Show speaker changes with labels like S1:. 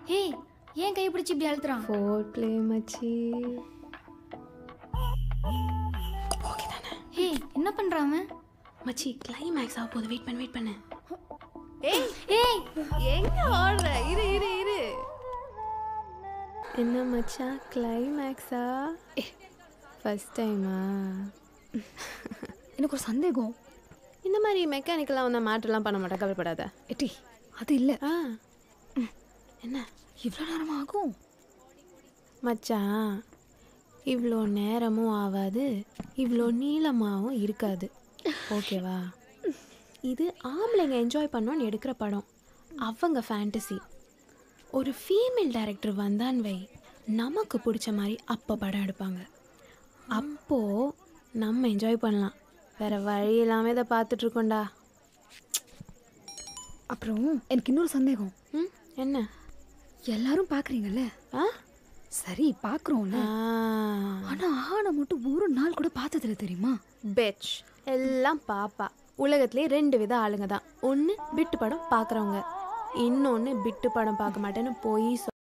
S1: ஏய் ஏன் கை பிடிச்சி இப்படி அழுத்துறான்
S2: ஃபோர் ப்ளே மச்சி
S1: ஏய் என்ன பண்றான் அவன்
S2: மச்சி கிளைமேக்ஸ் ஆக போகுது வெயிட் பண்ணு வெயிட் பண்ணு
S3: ஏய்
S1: ஏய்
S3: எங்க ஓடுற இரு இரு இரு
S2: என்ன மச்சான் கிளைமேக்ஸா ஃபர்ஸ்ட் டைமா
S1: எனக்கு ஒரு சந்தேகம்
S2: இந்த மாதிரி மெக்கானிக்கலாக வந்து மேட்டர்லாம் பண்ண மாட்டேன் கவலைப்படாத
S1: எட்டி அது இல்ல
S2: ஆ என்ன
S1: இவ்வளோ நேரம் ஆகும்
S2: மச்சான் இவ்வளோ நேரமும் ஆகாது இவ்வளோ நீளமாகவும் இருக்காது ஓகேவா இது ஆம்பளைங்க என்ஜாய் பண்ணோன்னு எடுக்கிற படம் அவங்க ஃபேண்டசி ஒரு ஃபீமேல் டைரக்டர் வந்தான் வை நமக்கு பிடிச்ச மாதிரி அப்போ படம் எடுப்பாங்க அப்போது நம்ம என்ஜாய் பண்ணலாம் வேற வழி இல்லாமல் இதை பார்த்துட்ருக்கோண்டா
S1: அப்புறம் எனக்கு இன்னொரு சந்தேகம்
S2: ம் என்ன
S1: எல்லாரும் பாக்குறீங்கல்ல
S2: ஆ
S1: சரி பாக்குறோம்ல
S2: ஆ
S1: ஆனா ஆனா மட்டும் ஒரு நாள் கூட பார்த்ததில்ல தெரியுமா
S2: பெச் எல்லாம் பாப்பா உலகத்திலே ரெண்டு வித ஆளுங்க தான் ஒன்று பிட்டு படம் பார்க்குறவங்க இன்னொன்று பிட்டு படம் பார்க்க மாட்டேன்னு போய்